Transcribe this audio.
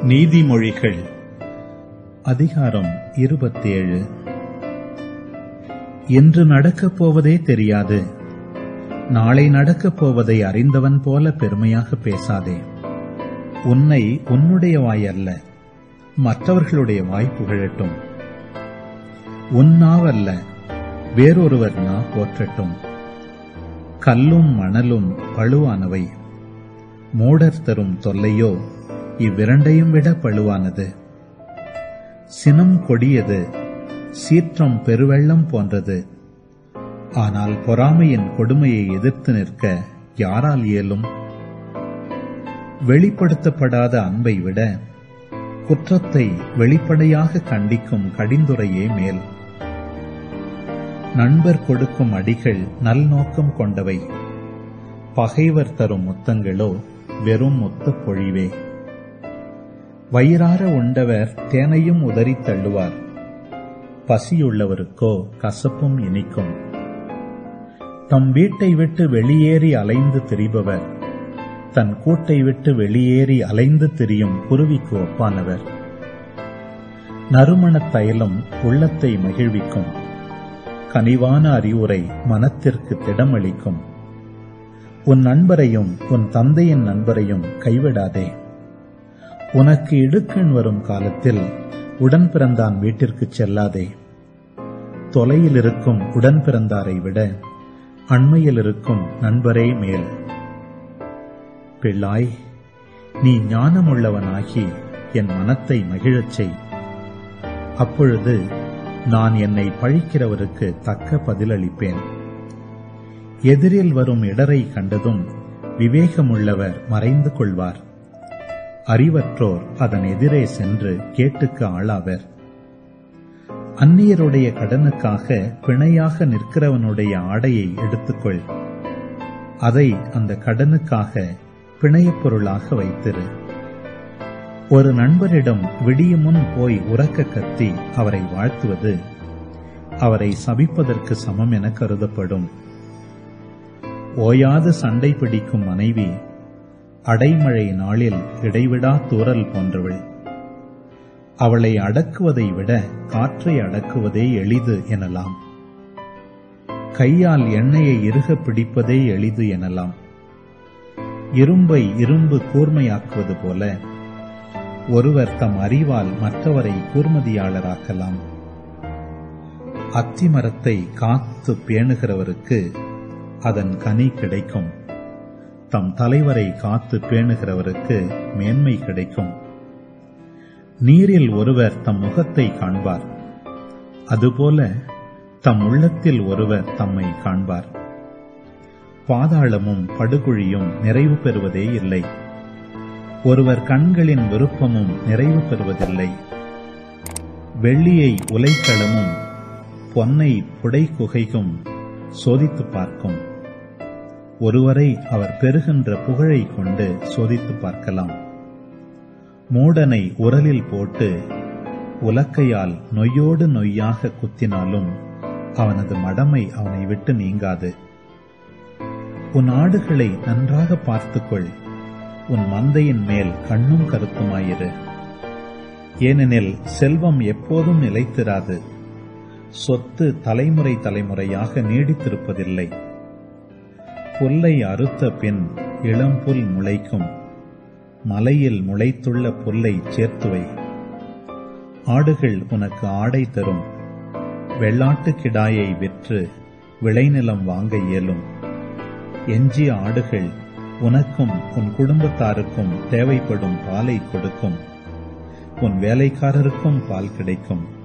நீதிமொழிகள் அதிகாரம் இருபத்தேழு என்று நடக்கப் போவதே தெரியாது நாளை நடக்கப் போவதை அறிந்தவன் போல பெருமையாக பேசாதே உன்னை உன்னுடைய வாய் அல்ல மற்றவர்களுடைய வாய் புகழட்டும் உன் நாவல்ல வேறொருவர் நா போற்றட்டும் கல்லும் மணலும் பழுவானவை மூடர் தரும் தொல்லையோ இவ்விரண்டையும் விட பழுவானது சினம் கொடியது சீற்றம் பெருவெள்ளம் போன்றது ஆனால் பொறாமையின் கொடுமையை எதிர்த்து நிற்க யாரால் இயலும் வெளிப்படுத்தப்படாத அன்பை விட குற்றத்தை வெளிப்படையாக கண்டிக்கும் கடிந்துரையே மேல் நண்பர் கொடுக்கும் அடிகள் நல்நோக்கம் கொண்டவை பகைவர் தரும் முத்தங்களோ வெறும் முத்தப் பொழிவே வயிறார உண்டவர் தேனையும் உதறித் தள்ளுவார் பசியுள்ளவருக்கோ கசப்பும் இனிக்கும் தம் வீட்டை விட்டு வெளியேறி அலைந்து திரிபவர் தன் கூட்டை விட்டு வெளியேறி அலைந்து திரியும் குருவிக்கு ஒப்பானவர் நறுமணத் தைலம் உள்ளத்தை மகிழ்விக்கும் கனிவான அறிவுரை மனத்திற்கு திடமளிக்கும் உன் நண்பரையும் உன் தந்தையின் நண்பரையும் கைவிடாதே உனக்கு இடுக்கண் வரும் காலத்தில் உடன் பிறந்தான் வீட்டிற்குச் செல்லாதே தொலையில் இருக்கும் உடன் பிறந்தாரை விட அண்மையில் இருக்கும் நண்பரே மேல் பிள்ளாய் நீ ஞானமுள்ளவனாகி என் மனத்தை மகிழச் செய் அப்பொழுது நான் என்னை பழிக்கிறவருக்கு தக்க பதிலளிப்பேன் எதிரில் வரும் இடரை கண்டதும் விவேகமுள்ளவர் மறைந்து கொள்வார் அறிவற்றோர் அதன் எதிரே சென்று கேட்டுக்கு ஆளாவர் அந்நியருடைய கடனுக்காக பிணையாக நிற்கிறவனுடைய ஆடையை எடுத்துக்கொள் அதை அந்த கடனுக்காக பிணையப் பொருளாக வைத்திரு ஒரு நண்பரிடம் விடியும் முன் போய் உறக்க கத்தி அவரை வாழ்த்துவது அவரை சபிப்பதற்கு சமம் என கருதப்படும் ஓயாது சண்டை பிடிக்கும் மனைவி அடைமழை நாளில் இடைவிடா தூறல் போன்றவள் அவளை அடக்குவதை விட காற்றை அடக்குவதே எளிது எனலாம் கையால் எண்ணெயை இறுக பிடிப்பதே எளிது எனலாம் இரும்பை இரும்பு கூர்மையாக்குவது போல ஒருவர் தம் அறிவால் மற்றவரை கூர்மதியாளராக்கலாம் அத்திமரத்தை காத்து பேணுகிறவருக்கு அதன் கனி கிடைக்கும் தம் தலைவரை காத்து பேணுகிறவருக்கு மேன்மை கிடைக்கும் நீரில் ஒருவர் தம் முகத்தை காண்பார் அதுபோல தம் உள்ளத்தில் ஒருவர் தம்மை காண்பார் பாதாளமும் படுகுழியும் நிறைவு பெறுவதே இல்லை ஒருவர் கண்களின் விருப்பமும் நிறைவு பெறுவதில்லை வெள்ளியை உலைக்களமும் பொன்னை புடைக்குகைக்கும் சோதித்துப் பார்க்கும் ஒருவரை அவர் பெறுகின்ற புகழை கொண்டு சோதித்துப் பார்க்கலாம் மூடனை உரலில் போட்டு உலக்கையால் நொய்யோடு நொய்யாக குத்தினாலும் அவனது மடமை அவனை விட்டு நீங்காது உன் ஆடுகளை நன்றாக பார்த்துக்கொள் உன் மந்தையின் மேல் கண்ணும் கருத்துமாயிரு ஏனெனில் செல்வம் எப்போதும் நிலைத்திராது சொத்து தலைமுறை தலைமுறையாக நீடித்திருப்பதில்லை புல்லை அறுத்த பின் இளம்புல் முளைக்கும் மலையில் முளைத்துள்ள புல்லை சேர்த்துவை ஆடுகள் உனக்கு ஆடை தரும் வெள்ளாட்டு கிடாயை விற்று விளைநிலம் வாங்க இயலும் எஞ்சிய ஆடுகள் உனக்கும் உன் குடும்பத்தாருக்கும் தேவைப்படும் பாலை கொடுக்கும் உன் வேலைக்காரருக்கும் பால் கிடைக்கும்